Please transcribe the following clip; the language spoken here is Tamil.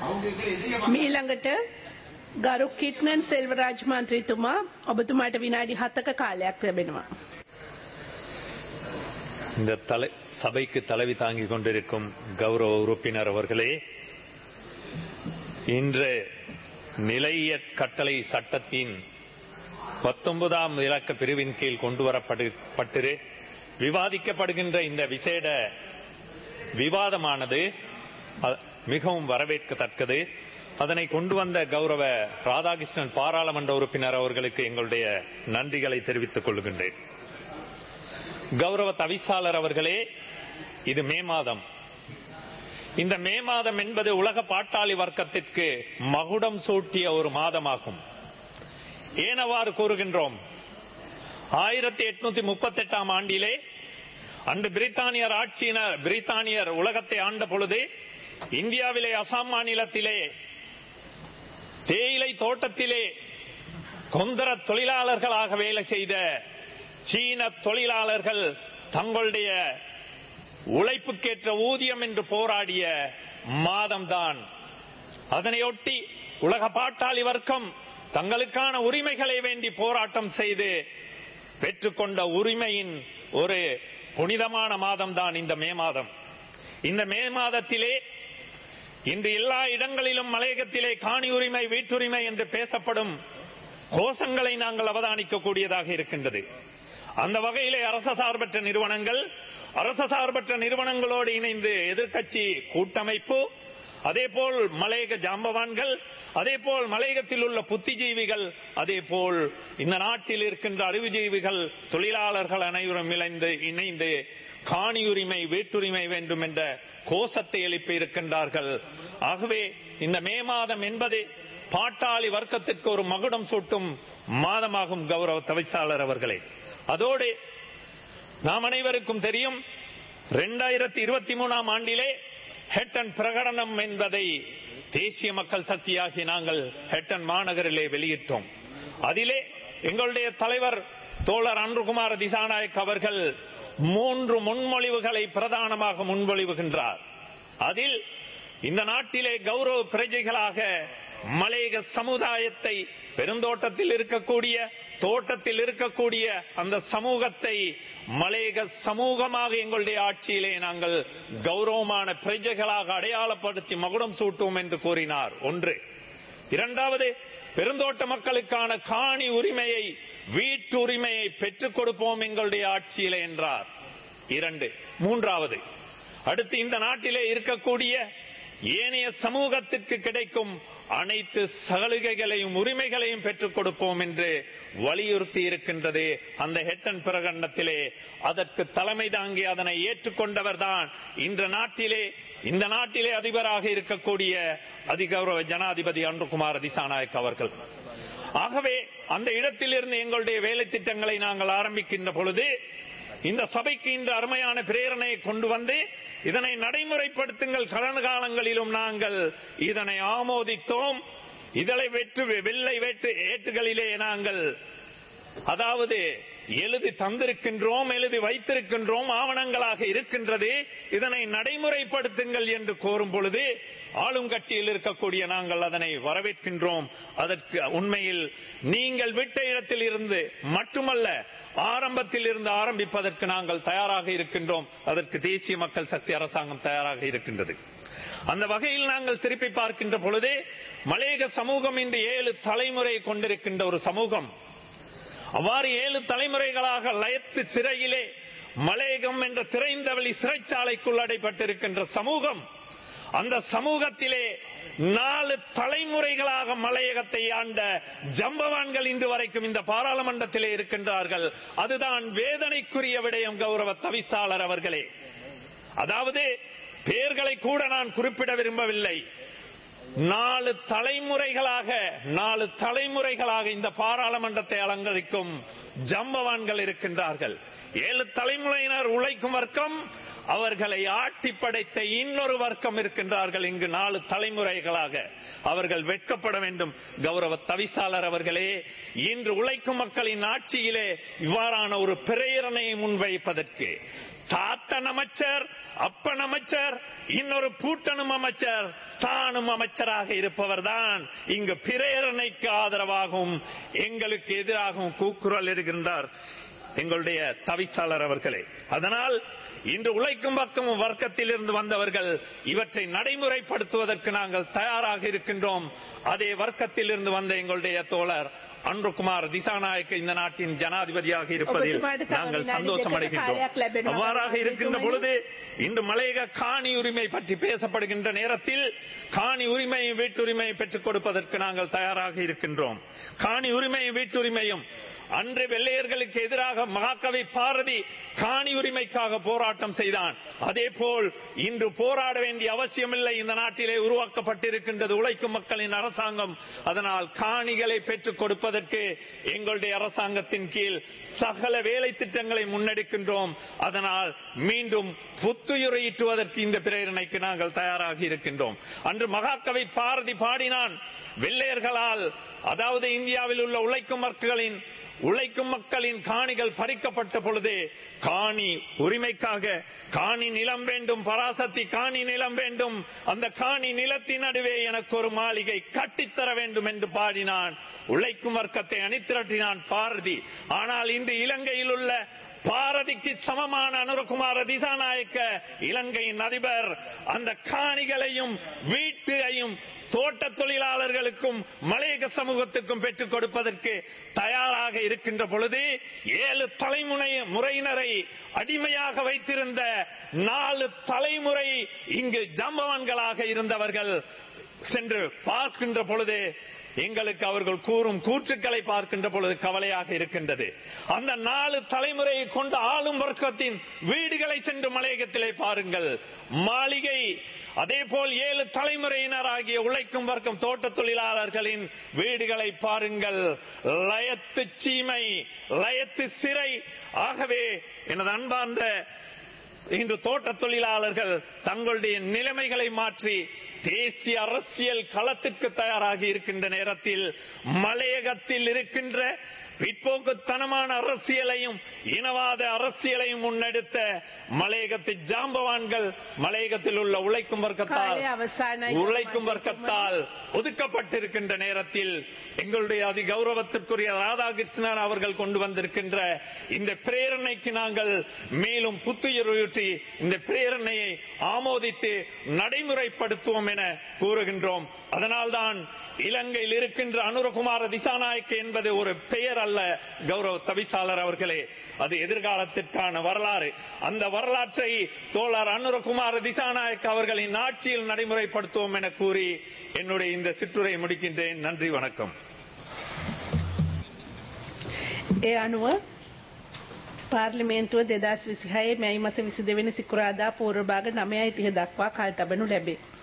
මීළඟට ගරු කිට්නන් සෙල්වරාජ් මන්ත්‍රීතුමා ඔබතුමාට විනාඩි හතක කාලයක් ලැබෙනවා. இந்த தலை சபைக்கு தலைவி தாங்கிக் கொண்டிருக்கும் கௌரவ உறுப்பினர் அவர்களே இன்று நிலைய கட்டளை சட்டத்தின் பத்தொன்பதாம் இலக்க பிரிவின் கீழ் கொண்டு வரப்பட்டு விவாதிக்கப்படுகின்ற இந்த விசேட விவாதமானது அ- மிகவும் வரவேற்கத்தக்கது அதனை கொண்டு வந்த கௌரவ ராதாகிருஷ்ணன் பாராளுமன்ற உறுப்பினர் அவர்களுக்கு எங்களுடைய நன்றிகளை தெரிவித்துக் கொள்கின்றேன் கௌரவ தவிசாளர் அவர்களே இது மே மாதம் இந்த மே மாதம் என்பது உலக பாட்டாளி வர்க்கத்திற்கு மகுடம் சூட்டிய ஒரு மாதமாகும் ஏனவாறு கூறுகின்றோம் ஆயிரத்தி எட்நூத்தி முப்பத்தி எட்டாம் ஆண்டிலே அன்று பிரித்தானியர் ஆட்சியினர் பிரித்தானியர் உலகத்தை ஆண்ட பொழுது இந்தியாவிலே அசாம் மாநிலத்திலே தேயிலை தோட்டத்திலே கொந்தர தொழிலாளர்களாக வேலை செய்த சீன தொழிலாளர்கள் தங்களுடைய உழைப்புக்கேற்ற ஊதியம் என்று போராடிய மாதம்தான் அதனையொட்டி உலக பாட்டாளி வர்க்கம் தங்களுக்கான உரிமைகளை வேண்டி போராட்டம் செய்து பெற்றுக்கொண்ட உரிமையின் ஒரு புனிதமான மாதம்தான் இந்த மே மாதம் இந்த மே மாதத்திலே இன்று எல்லா இடங்களிலும் மலையகத்திலே காணி உரிமை வீட்டுரிமை என்று பேசப்படும் கோஷங்களை நாங்கள் அவதானிக்க கூடியதாக இருக்கின்றது அந்த வகையிலே அரச சார்பற்ற நிறுவனங்கள் அரச சார்பற்ற நிறுவனங்களோடு இணைந்து எதிர்க்கட்சி கூட்டமைப்பு அதேபோல் மலையக ஜாம்பவான்கள் அதேபோல் மலையகத்தில் உள்ள புத்திஜீவிகள் அதேபோல் இந்த நாட்டில் இருக்கின்ற அறிவுஜீவிகள் தொழிலாளர்கள் அனைவரும் இணைந்து இணைந்து காணி உரிமை வீட்டுரிமை வேண்டும் என்ற கோஷத்தை எழுப்பி இருக்கின்றார்கள் ஆகவே இந்த மே மாதம் என்பது பாட்டாளி வர்க்கத்திற்கு ஒரு மகுடம் சூட்டும் மாதமாகும் கௌரவ தவிசாளர் அவர்களே அதோடு நாம் அனைவருக்கும் தெரியும் இரண்டாயிரத்தி இருபத்தி மூணாம் ஆண்டிலே ஹெட்டன் பிரகடனம் என்பதை தேசிய மக்கள் சக்தியாகி நாங்கள் ஹெட்டன் மாநகரிலே வெளியிட்டோம் அதிலே எங்களுடைய தலைவர் தோழர் அன்றுகுமார் திசாநாயக் அவர்கள் மூன்று முன்மொழிவுகளை பிரதானமாக முன்மொழிவுகின்றார் அதில் இந்த நாட்டிலே கௌரவ பிரஜைகளாக மலையக சமுதாயத்தை பெருந்தோட்டத்தில் இருக்கக்கூடிய தோட்டத்தில் இருக்கக்கூடிய அந்த சமூகத்தை மலையக சமூகமாக எங்களுடைய ஆட்சியிலே நாங்கள் கௌரவமான பிரஜைகளாக அடையாளப்படுத்தி மகுடம் சூட்டுவோம் என்று கூறினார் ஒன்று இரண்டாவது பெருந்தோட்ட மக்களுக்கான காணி உரிமையை வீட்டு உரிமையை பெற்றுக் கொடுப்போம் எங்களுடைய ஆட்சியிலே என்றார் இரண்டு மூன்றாவது அடுத்து இந்த நாட்டிலே இருக்கக்கூடிய ஏனைய சமூகத்திற்கு கிடைக்கும் அனைத்து சலுகைகளையும் உரிமைகளையும் பெற்றுக் கொடுப்போம் என்று வலியுறுத்தி இருக்கின்றது அந்த ஹெட்டன் பிரகடனத்திலே அதற்கு தலைமை தாங்கி அதனை ஏற்றுக்கொண்டவர்தான் இந்த நாட்டிலே இந்த நாட்டிலே அதிபராக இருக்கக்கூடிய அதிகௌரவ ஜனாதிபதி அன்றுகுமார் திசாநாயக் அவர்கள் ஆகவே அந்த இடத்திலிருந்து எங்களுடைய வேலை திட்டங்களை நாங்கள் ஆரம்பிக்கின்ற பொழுது இந்த சபைக்கு இந்த அருமையான பிரேரணையை கொண்டு வந்து இதனை நடைமுறைப்படுத்துங்கள் கடந்த காலங்களிலும் நாங்கள் இதனை ஆமோதித்தோம் இதழை வெற்று வெள்ளை வேட்டு ஏட்டுகளிலே நாங்கள் அதாவது எழுதி தந்திருக்கின்றோம் எழுதி வைத்திருக்கின்றோம் ஆவணங்களாக இருக்கின்றது இதனை நடைமுறைப்படுத்துங்கள் என்று கோரும் பொழுது ஆளும் கட்சியில் இருக்கக்கூடிய நாங்கள் அதனை வரவேற்கின்றோம் அதற்கு உண்மையில் நீங்கள் விட்ட இடத்தில் இருந்து மட்டுமல்ல ஆரம்பத்தில் இருந்து ஆரம்பிப்பதற்கு நாங்கள் தயாராக இருக்கின்றோம் அதற்கு தேசிய மக்கள் சக்தி அரசாங்கம் தயாராக இருக்கின்றது அந்த வகையில் நாங்கள் திருப்பி பார்க்கின்ற பொழுதே மலையக சமூகம் இன்று ஏழு தலைமுறை கொண்டிருக்கின்ற ஒரு சமூகம் அவ்வாறு ஏழு தலைமுறைகளாக லயத்து சிறையிலே மலையகம் என்ற திரைந்தவழி சிறைச்சாலைக்குள் அடைப்பட்டிருக்கின்ற சமூகம் அந்த சமூகத்திலே நாலு தலைமுறைகளாக மலையகத்தை ஆண்ட ஜம்பவான்கள் இன்று வரைக்கும் இந்த பாராளுமன்றத்திலே இருக்கின்றார்கள் அதுதான் வேதனைக்குரிய விடயம் கௌரவ தவிசாளர் அவர்களே அதாவது பெயர்களை கூட நான் குறிப்பிட விரும்பவில்லை நாலு தலைமுறைகளாக நாலு தலைமுறைகளாக இந்த பாராளுமன்றத்தை அலங்கரிக்கும் ஜம்பவான்கள் இருக்கின்றார்கள் ஏழு தலைமுறையினர் உழைக்கும் வர்க்கம் அவர்களை ஆட்டி படைத்த இன்னொரு வர்க்கம் இருக்கின்றார்கள் இங்கு நாலு தலைமுறைகளாக அவர்கள் வெட்கப்பட வேண்டும் கௌரவ தவிசாளர் அவர்களே இன்று உழைக்கும் மக்களின் ஆட்சியிலே இவ்வாறான ஒரு பிரேரணையை முன்வைப்பதற்கு தாத்தன் அமைச்சர் அப்பன் அமைச்சர் இன்னொரு பூட்டனும் அமைச்சர் தானும் அமைச்சராக இருப்பவர் தான் இங்கு பிரேரணைக்கு ஆதரவாகவும் எங்களுக்கு எதிராகவும் கூக்குரல் இருக்கின்றார் எங்களுடைய தவிசாளர் அவர்களே அதனால் இன்று உழைக்கும் பக்கம் வர்க்கத்தில் இருந்து வந்தவர்கள் இவற்றை நடைமுறைப்படுத்துவதற்கு நாங்கள் தயாராக இருக்கின்றோம் அதே வர்க்கத்தில் இருந்து வந்த எங்களுடைய தோழர் அன்றுகுமார் திசாநாயக்க இந்த நாட்டின் ஜனாதிபதியாக இருப்பதில் ஒப்புமாடு தவறு நாங்கள் நாடி சந்தோஷம் දෙකට அடைகின்றோம் කාලයක් ලැබෙනවා. அவ்வாறாக இருக்கின்ற மன்னித்துக் பொழுது இன்று மலையக காணி உரிமை பற்றி பேசப்படுகின்ற நேரத்தில் காணி உரிமையும் வீட்டுரிமையும் பெற்றுக் கொடுப்பதற்கு நாங்கள் தயாராக இருக்கின்றோம் காணி உரிமையும் வீட்டுரிமையும் அன்று வெள்ளையர்களுக்கு எதிராக மகாகவி பாரதி காணி உரிமைக்காக போராட்டம் செய்தான் அதே போல் இன்று போராட வேண்டிய அவசியமில்லை இந்த நாட்டிலே உருவாக்கப்பட்டிருக்கின்றது உழைக்கும் மக்களின் அரசாங்கம் அதனால் காணிகளை பெற்றுக் கொடுப்பதற்கு எங்களுடைய அரசாங்கத்தின் கீழ் சகல வேலை திட்டங்களை முன்னெடுக்கின்றோம் அதனால் மீண்டும் புத்துயிரையீட்டுவதற்கு இந்த பிரேரணைக்கு நாங்கள் தயாராக இருக்கின்றோம் அன்று மகாகவி பாரதி பாடினான் வெள்ளையர்களால் அதாவது இந்தியாவில் உள்ள உழைக்கும் மக்களின் உழைக்கும் மக்களின் காணிகள் பறிக்கப்பட்ட பொழுதே காணி உரிமைக்காக காணி நிலம் வேண்டும் பராசக்தி காணி நிலம் வேண்டும் அந்த காணி நிலத்தின் நடுவே எனக்கு ஒரு மாளிகை கட்டித்தர வேண்டும் என்று பாடினான் உழைக்கும் வர்க்கத்தை அணிதிரட்டினான் பாரதி ஆனால் இன்று இலங்கையில் உள்ள பாரதிக்கு சமமான அனுரகுமார திசாநாயக்க இலங்கையின் அதிபர் அந்த காணிகளையும் வீட்டையும் தோட்ட தொழிலாளர்களுக்கும் மலையக சமூகத்துக்கும் பெற்றுக் கொடுப்பதற்கு தயாராக இருக்கின்ற பொழுது ஏழு தலைமுறை முறையினரை அடிமையாக வைத்திருந்த நாலு தலைமுறை இங்கு ஜம்பவான்களாக இருந்தவர்கள் சென்று பார்க்கின்ற பொழுது எங்களுக்கு அவர்கள் கூறும் கூற்றுக்களை பார்க்கின்ற பொழுது கவலையாக இருக்கின்றது அந்த நாலு தலைமுறையை கொண்ட ஆளும் வர்க்கத்தின் வீடுகளை சென்று மலையகத்திலே பாருங்கள் மாளிகை அதே போல் ஏழு தலைமுறையினராகிய உழைக்கும் வர்க்கம் தோட்ட தொழிலாளர்களின் வீடுகளை பாருங்கள் லயத்து சீமை லயத்து சிறை ஆகவே எனது அன்பார்ந்த இன்று தோட்ட தொழிலாளர்கள் தங்களுடைய நிலைமைகளை மாற்றி தேசிய அரசியல் களத்திற்கு தயாராகி இருக்கின்ற நேரத்தில் மலையகத்தில் இருக்கின்ற பிற்போக்குத்தனமான அரசியலையும் இனவாத அரசியலையும் முன்னெடுத்த மலையகத்து ஜாம்பவான்கள் மலையகத்தில் உள்ள உழைக்கும் வர்க்கத்தால் காலை அவசானாய் உழைக்கும் வர்க்கத்தால் ஒதுக்கப்பட்டிருக்கின்ற நேரத்தில் எங்களுடைய அதி கௌரவத்திற்குரிய ராதாகிருஷ்ணன் அவர்கள் கொண்டு வந்திருக்கின்ற இந்த பிரேரணைக்கு நாங்கள் மேலும் புத்துயிரூட்டி இந்த பிரேரணையை ஆமோதித்து நடைமுறைப்படுத்துவோம் என கூறுகின்றோம் அதனால்தான் இலங்கையில் இருக்கின்ற அனுரகுமார திசாநாயக்க என்பது ஒரு பெயர் அல்ல கௌரவ தவிசாளர் அவர்களே அது எதிர்காலத்திற்கான வரலாறு அந்த வரலாற்றை தோழர் அனுரகுமார திசாநாயக்க அவர்களின் ஆட்சியில் நடைமுறைப்படுத்துவோம் என கூறி என்னுடைய இந்த சிற்றுரை முடிக்கின்றேன் நன்றி வணக்கம் ඒ අනුව පාර්ලිමේන්තුව දෙදස් විසිහයේ මැයි මස විසි දෙවෙනි සිකුරාදා පූර්භාග නමයයි තිහ දක්වා කල් තබනු ලැබේ.